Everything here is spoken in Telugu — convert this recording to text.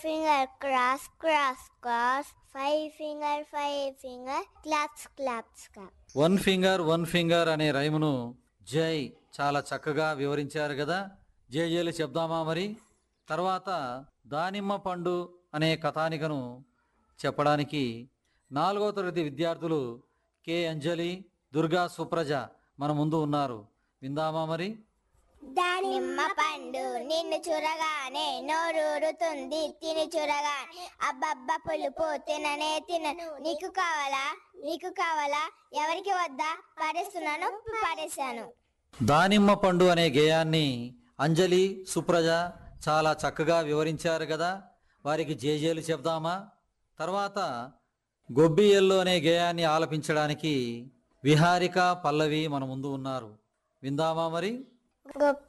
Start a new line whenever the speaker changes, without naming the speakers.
finger cross cross cross five finger five finger claps claps clap
one finger one finger అనే రైమును జై చాలా చక్కగా వివరించారు కదా జై జైలు చెప్దామా మరి తర్వాత దానిమ్మ పండు అనే కథానికను చెప్పడానికి నాలుగో తరగతి విద్యార్థులు కె అంజలి దుర్గా సుప్రజ మన ముందు ఉన్నారు విందామా మరి
దానిమ్మ పండు నిన్ను చూరగానే నోరూరుతుంది తిని చూరగానే అబ్బబ్బ పులుపు తిననే తినను నీకు కావాలా నీకు కావాలా ఎవరికి వద్దా పడేస్తున్నాను పడేశాను
దానిమ్మ పండు అనే గేయాన్ని అంజలి సుప్రజ చాలా చక్కగా వివరించారు కదా వారికి జేజేలు చెప్దామా తర్వాత గొబ్బియల్లో అనే గేయాన్ని ఆలపించడానికి విహారిక పల్లవి మన ముందు ఉన్నారు విందామా మరి
గొప్ప